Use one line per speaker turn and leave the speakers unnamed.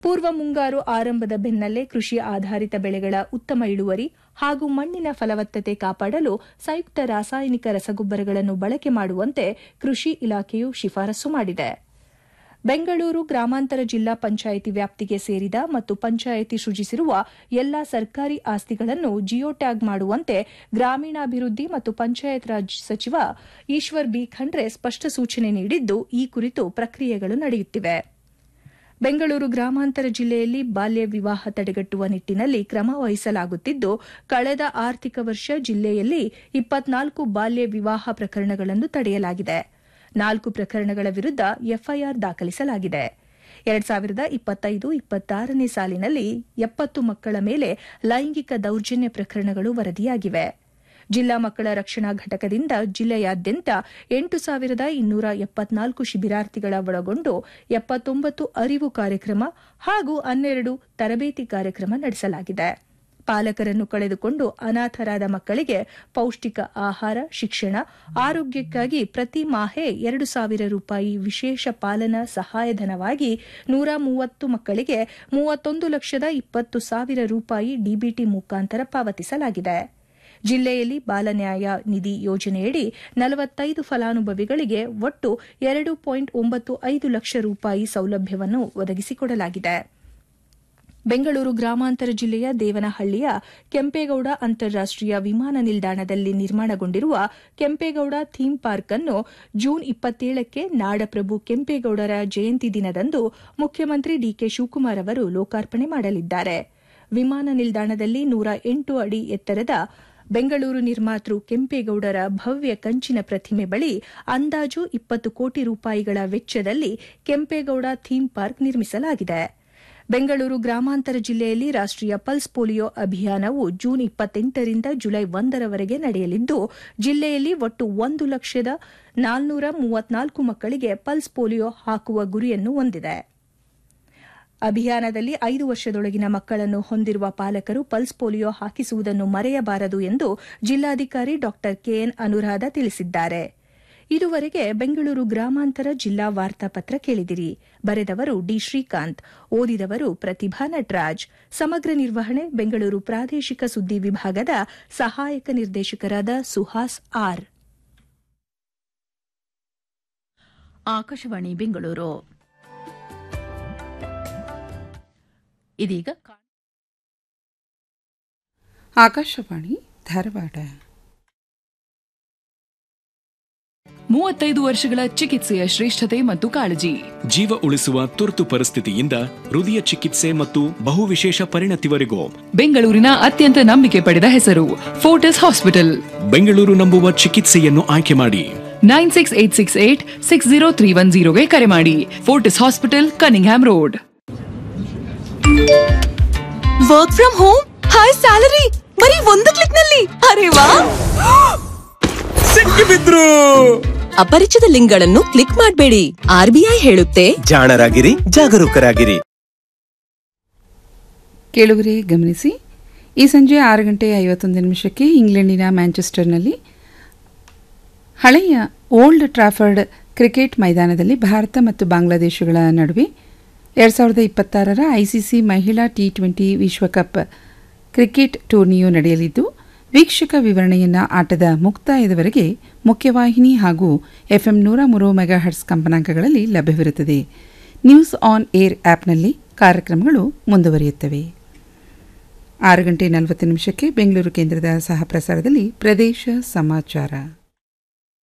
ಪೂರ್ವ ಮುಂಗಾರು ಆರಂಭದ ಬೆನ್ನಲ್ಲೇ ಕೃಷಿ ಆಧಾರಿತ ಬೆಳೆಗಳ ಉತ್ತಮ ಇಳುವರಿ ಹಾಗೂ ಮಣ್ಣಿನ ಫಲವತ್ತತೆ ಕಾಪಾಡಲು ಸಂಯುಕ್ತ ರಾಸಾಯನಿಕ ರಸಗೊಬ್ಬರಗಳನ್ನು ಬಳಕೆ ಮಾಡುವಂತೆ ಕೃಷಿ ಇಲಾಖೆಯು ಶಿಫಾರಸು ಮಾಡಿದೆ ಬೆಂಗಳೂರು ಗ್ರಾಮಾಂತರ ಜಿಲ್ಲಾ ಪಂಚಾಯಿತಿ ವ್ಯಾಪ್ತಿಗೆ ಸೇರಿದ ಮತ್ತು ಪಂಚಾಯಿತಿ ಸೃಜಿಸಿರುವ ಎಲ್ಲಾ ಸರ್ಕಾರಿ ಆಸ್ತಿಗಳನ್ನು ಜಿಯೋ ಟ್ಯಾಗ್ ಮಾಡುವಂತೆ ಗ್ರಾಮೀಣಾಭಿವೃದ್ಧಿ ಮತ್ತು ಪಂಚಾಯತ್ ರಾಜ್ ಸಚಿವ ಈಶ್ವರ್ ಬಿ ಖಂಡ್ರೆ ಸ್ಪಷ್ಟ ಸೂಚನೆ ನೀಡಿದ್ದು ಈ ಕುರಿತು ಪ್ರಕ್ರಿಯೆಗಳು ನಡೆಯುತ್ತಿವೆ ಬೆಂಗಳೂರು ಗ್ರಾಮಾಂತರ ಜಿಲ್ಲೆಯಲ್ಲಿ ಬಾಲ್ಯ ವಿವಾಹ ತಡೆಗಟ್ಟುವ ನಿಟ್ಟಿನಲ್ಲಿ ಕ್ರಮ ವಹಿಸಲಾಗುತ್ತಿದ್ದು ಕಳೆದ ಆರ್ಥಿಕ ವರ್ಷ ಜಿಲ್ಲೆಯಲ್ಲಿ ಇಪ್ಪತ್ನಾಲ್ಕು ಬಾಲ್ಯ ವಿವಾಹ ಪ್ರಕರಣಗಳನ್ನು ತಡೆಯಲಾಗಿದೆ ನಾಲ್ಕು ಪ್ರಕರಣಗಳ ವಿರುದ್ದ ಎಫ್ಐಆರ್ ದಾಖಲಿಸಲಾಗಿದೆ ಎರಡ್ ಸಾವಿರದ ಇಪ್ಪತ್ತೈದು ಇಪ್ಪತ್ತಾರನೇ ಸಾಲಿನಲ್ಲಿ ಎಪ್ಪತ್ತು ಮಕ್ಕಳ ಮೇಲೆ ಲೈಂಗಿಕ ದೌರ್ಜನ್ಯ ಪ್ರಕರಣಗಳು ವರದಿಯಾಗಿವೆ ಜಿಲ್ಲಾ ಮಕ್ಕಳ ರಕ್ಷಣಾ ಘಟಕದಿಂದ ಜಿಲ್ಲೆಯಾದ್ಯಂತ ಎಂಟು ಸಾವಿರದ ಇನ್ನೂರ ಎಪ್ಪತ್ನಾಲ್ಕು ಶಿಬಿರಾರ್ಥಿಗಳ ಒಳಗೊಂಡು ಎಪ್ಪತ್ತೊಂಬತ್ತು ಅರಿವು ಕಾರ್ಯಕ್ರಮ ಹಾಗೂ ಹನ್ನೆರಡು ತರಬೇತಿ ಕಾರ್ಯಕ್ರಮ ನಡೆಸಲಾಗಿದೆ ಪಾಲಕರನ್ನು ಕಳೆದುಕೊಂಡು ಅನಾಥರಾದ ಮಕ್ಕಳಿಗೆ ಪೌಷ್ಟಿಕ ಆಹಾರ ಶಿಕ್ಷಣ ಆರೋಗ್ಯಕ್ಕಾಗಿ ಪ್ರತಿ ಮಾಹೆ ಎರಡು ಸಾವಿರ ರೂಪಾಯಿ ವಿಶೇಷ ಪಾಲನಾ ಸಹಾಯಧನವಾಗಿ ನೂರ ಮೂವತ್ತು ಮಕ್ಕಳಿಗೆ ಮೂವತ್ತೊಂದು ಲಕ್ಷದ ಇಪ್ಪತ್ತು ಸಾವಿರ ರೂಪಾಯಿ ಡಿಬಿಟಿ ಮುಖಾಂತರ ಪಾವತಿಸಲಾಗಿದೆ ಜಿಲ್ಲೆಯಲ್ಲಿ ಬಾಲನ್ಯಾಯ ನಿಧಿ ಯೋಜನೆಯಡಿ ನಲವತ್ತೈದು ಫಲಾನುಭವಿಗಳಿಗೆ ಒಟ್ಟು ಎರಡು ಪಾಯಿಂಟ್ ಒಂಬತ್ತು ಐದು ಲಕ್ಷ ರೂಪಾಯಿ ಸೌಲಭ್ಯವನ್ನು ಒದಗಿಸಿಕೊಡಲಾಗಿದೆ ಬೆಂಗಳೂರು ಗ್ರಾಮಾಂತರ ಜಿಲ್ಲೆಯ ದೇವನಹಳ್ಳಿಯ ಕೆಂಪೇಗೌಡ ಅಂತಾರಾಷ್ಟೀಯ ವಿಮಾನ ನಿಲ್ದಾಣದಲ್ಲಿ ನಿರ್ಮಾಣಗೊಂಡಿರುವ ಕೆಂಪೇಗೌಡ ಥೀಮ್ ಪಾರ್ಕ್ ಅನ್ನು ಜೂನ್ ಇಪ್ಪತ್ತೇಳಕ್ಕೆ ನಾಡಪ್ರಭು ಕೆಂಪೇಗೌಡರ ಜಯಂತಿ ದಿನದಂದು ಮುಖ್ಯಮಂತ್ರಿ ಡಿಕೆ ಶಿವಕುಮಾರ್ ಅವರು ಲೋಕಾರ್ಪಣೆ ಮಾಡಲಿದ್ದಾರೆ ವಿಮಾನ ನಿಲ್ದಾಣದಲ್ಲಿ ನೂರ ಎಂಟು ಅಡಿ ಎತ್ತರದ ಬೆಂಗಳೂರು ನಿರ್ಮಾತೃ ಕೆಂಪೇಗೌಡರ ಭವ್ಯ ಕಂಚಿನ ಪ್ರತಿಮೆ ಬಳಿ ಅಂದಾಜು ಇಪ್ಪತ್ತು ಕೋಟಿ ರೂಪಾಯಿಗಳ ವೆಚ್ಚದಲ್ಲಿ ಕೆಂಪೇಗೌಡ ಥೀಮ್ ಪಾರ್ಕ್ ನಿರ್ಮಿಸಲಾಗಿದೆ ಬೆಂಗಳೂರು ಗ್ರಾಮಾಂತರ ಜಿಲ್ಲೆಯಲ್ಲಿ ರಾಷ್ಟೀಯ ಪಲ್ಸ್ ಪೋಲಿಯೋ ಅಭಿಯಾನವು ಜೂನ್ ಇಪ್ಪತ್ತೆಂಟರಿಂದ ಜುಲೈ ಒಂದರವರೆಗೆ ನಡೆಯಲಿದ್ದು ಜಿಲ್ಲೆಯಲ್ಲಿ ಒಟ್ಟು ಒಂದು ಲಕ್ಷದ ನಾಲ್ನೂರ ಮೂವತ್ನಾಲ್ಕು ಮಕ್ಕಳಿಗೆ ಪಲ್ಸ್ ಪೋಲಿಯೋ ಹಾಕುವ ಗುರಿಯನ್ನು ಹೊಂದಿದೆ ಅಭಿಯಾನದಲ್ಲಿ ಐದು ವರ್ಷದೊಳಗಿನ ಮಕ್ಕಳನ್ನು ಹೊಂದಿರುವ ಪಾಲಕರು ಪಲ್ಸ್ ಪೋಲಿಯೋ ಹಾಕಿಸುವುದನ್ನು ಮರೆಯಬಾರದು ಎಂದು ಜಿಲ್ಲಾಧಿಕಾರಿ ಡಾ ಕೆಎನ್ ಅನುರಾಧ ತಿಳಿಸಿದ್ದಾರೆ ಇದುವರೆಗೆ ಬೆಂಗಳೂರು ಗ್ರಾಮಾಂತರ ಜಿಲ್ಲಾ ವಾರ್ತಾಪತ್ರ ಕೇಳಿದಿರಿ ಬರೆದವರು ಡಿ ಶ್ರೀಕಾಂತ್ ಓದಿದವರು ಪ್ರತಿಭಾ ನಟರಾಜ್ ಸಮಗ್ರ ನಿರ್ವಹಣೆ ಬೆಂಗಳೂರು ಪ್ರಾದೇಶಿಕ ಸುದ್ದಿ ವಿಭಾಗದ ಸಹಾಯಕ ನಿರ್ದೇಶಕರಾದ ಸುಹಾಸ್ ಆರ್
ಆಕಾಶವಾಣಿ ಬೆಂಗಳೂರು ಇದೀಗ
ಆಕಾಶವಾಣಿ ಧಾರವಾಡ
ಮೂವತ್ತೈದು ವರ್ಷಗಳ ಚಿಕಿತ್ಸೆಯ ಶ್ರೇಷ್ಠತೆ ಮತ್ತು ಕಾಳಜಿ
ಜೀವ ಉಳಿಸುವ ತುರ್ತು ಪರಿಸ್ಥಿತಿಯಿಂದ ಹೃದಯ ಚಿಕಿತ್ಸೆ ಮತ್ತು ಬಹುವಿಶೇಷ ಪರಿಣತಿವರೆಗೂ
ಬೆಂಗಳೂರಿನ ಅತ್ಯಂತ ನಂಬಿಕೆ ಪಡೆದ ಹೆಸರು ಫೋರ್ಟಿಸ್ ಹಾಸ್ಪಿಟಲ್
ಬೆಂಗಳೂರು ನಂಬುವ ಚಿಕಿತ್ಸೆಯನ್ನು ಆಯ್ಕೆ ಮಾಡಿ
nine six eight six eight six zero three one ಜೀರೋಗೆ ಕರೆ ಮಾಡಿ Fortis hospital Cunningham road
work from home high salary ಬರೀ ಒಂದು ಕ್ಲಿಕ್ ನಲ್ಲಿ ಅರೆ ವಾ
ಸಿಕ್ಕಿಬಿದ್ರು
ಅಪರಿಚಿತ ಲಿಂಕ್ಗಳನ್ನು ಕ್ಲಿಕ್ ಮಾಡಬೇಡಿ ಆರ್ಬಿಐ ಹೇಳುತ್ತೆ
ಜಾಣರಾಗಿರಿ ಜಾಗರೂಕರಾಗಿರಿ
ಕೇಳುಗರೆ ಗಮನಿಸಿ ಈ ಸಂಜೆ ಆರು ಗಂಟೆ ಐವತ್ತೊಂದು ನಿಮಿಷಕ್ಕೆ ಇಂಗ್ಲೆಂಡಿನ ಮ್ಯಾಂಚೆಸ್ಟರ್ನಲ್ಲಿ ಹಳೆಯ ಓಲ್ಡ್ ಟ್ರಾಫರ್ಡ್ ಕ್ರಿಕೆಟ್ ಮೈದಾನದಲ್ಲಿ ಭಾರತ ಮತ್ತು ಬಾಂಗ್ಲಾದೇಶಗಳ ನಡುವೆ ಎರಡು ಸಾವಿರದ ಇಪ್ಪತ್ತಾರರ ಐಸಿಸಿ ಮಹಿಳಾ ಟಿ ಟ್ವೆಂಟಿ ವಿಶ್ವಕಪ್ ಕ್ರಿಕೆಟ್ ಟೂರ್ನಿಯು ನಡೆಯಲಿದ್ದು ವೀಕ್ಷಕ ವಿವರಣೆಯನ್ನು ಆಟದ ಮುಕ್ತಾಯದವರೆಗೆ ಮುಖ್ಯವಾಹಿನಿ ಹಾಗೂ ಎಫ್ಎಂ ನೂರ ಮೂರು ಮೆಗಾಹರ್ಟ್ಸ್ ಕಂಪನಾಂಕಗಳಲ್ಲಿ ಲಭ್ಯವಿರುತ್ತದೆ ನ್ಯೂಸ್ ಆನ್ ಏರ್ ಆ್ಯಪ್ನಲ್ಲಿ ಕಾರ್ಯಕ್ರಮಗಳು ಮುಂದುವರಿಯುತ್ತವೆ ಆರು ಗಂಟೆ ನಲವತ್ತು ನಿಮಿಷಕ್ಕೆ ಬೆಂಗಳೂರು ಕೇಂದ್ರದ ಸಹ ಪ್ರಸಾರದಲ್ಲಿ ಪ್ರದೇಶ ಸಮಾಚಾರ